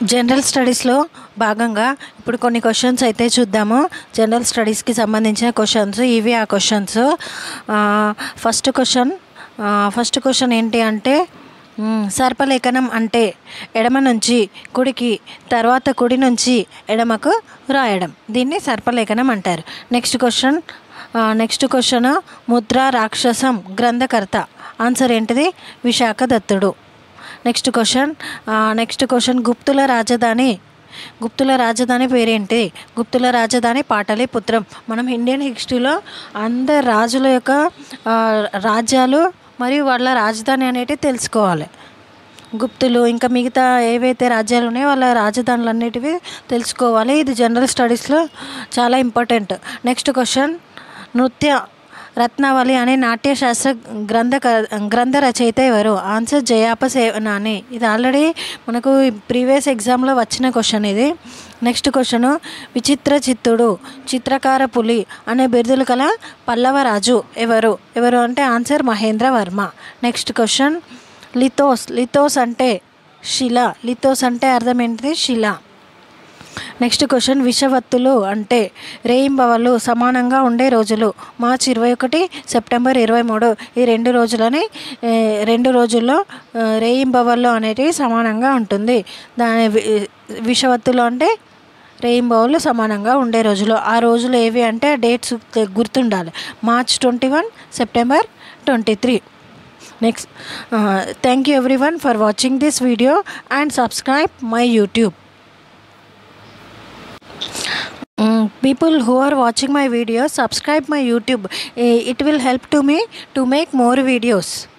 general స్టడీస్లో భాగంగా ఇప్పుడు కొన్ని క్వశ్చన్స్ అయితే చూద్దాము జనరల్ స్టడీస్కి సంబంధించిన క్వశ్చన్స్ ఇవి ఆ questions first question first question ఏంటి అంటే మ్, సర్పలేఖనం అంటే ఎడమ నుంచి కుడికి తర్వాత కుడి నుంచి ఎడమకు రాయడం దీన్ని సర్పలేఖనం అంటారు నెక్స్ట్ క్వశ్చన్ నెక్స్ట్ క్వశ్చన్ ముద్ర రాక్షసం గ్రంథకర్త ఆన్సర్ ఏంటిది విశాఖ దత్తుడు నెక్స్ట్ క్వశ్చన్ నెక్స్ట్ క్వశ్చన్ గుప్తుల రాజధాని గుప్తుల రాజధాని పేరేంటి గుప్తుల రాజధాని పాటలీపుత్రం మనం ఇండియన్ హిస్టరీలో అందరు రాజుల యొక్క ఆ, రాజ్యాలు మరియు వాళ్ళ రాజధాని అనేటివి తెలుసుకోవాలి గుప్తులు ఇంకా మిగతా ఏవైతే రాజ్యాలు ఉన్నాయో వాళ్ళ రాజధానులు అన్నిటివి తెలుసుకోవాలి ఇది జనరల్ స్టడీస్లో చాలా ఇంపార్టెంట్ నెక్స్ట్ క్వశ్చన్ నృత్య రత్నావళి అనే నాట్యశాస్త్ర గ్రంథ గ్రంథ రచయిత ఎవరు ఆన్సర్ జయాప సేవనాని ఇది ఆల్రెడీ మనకు ప్రీవియస్ ఎగ్జామ్లో వచ్చిన క్వశ్చన్ ఇది నెక్స్ట్ క్వశ్చన్ విచిత్ర చిత్తుడు చిత్రకార పులి అనే బిరుదులు కల పల్లవరాజు ఎవరు ఎవరు అంటే answer Mahendra Varma next question లిథోస్ లిథోస్ అంటే శిల లిథోస్ అంటే అర్థం ఏంటిది శిల నెక్స్ట్ క్వశ్చన్ విషవత్తులు అంటే రేయింబవళ్ళు సమానంగా ఉండే రోజులు మార్చ్ ఇరవై ఒకటి సెప్టెంబర్ ఇరవై మూడు ఈ రెండు రోజులని ఏ, రెండు రోజుల్లో ఆ, రేయింబవళ్ళు అనేటివి సమానంగా ఉంటుంది దాని వి- విషవత్తులు అంటే రేయింబవళ్ళు సమానంగా ఉండే రోజులు ఆ రోజులు ఏవి అంటే ఆ డేట్స్ తె- గుర్తుండాలి March twenty one September twenty three next thank you everyone for watching this video and subscribe my YouTube Mm, people who are watching my videos subscribe my youtube Eh, it will help to me to make more videos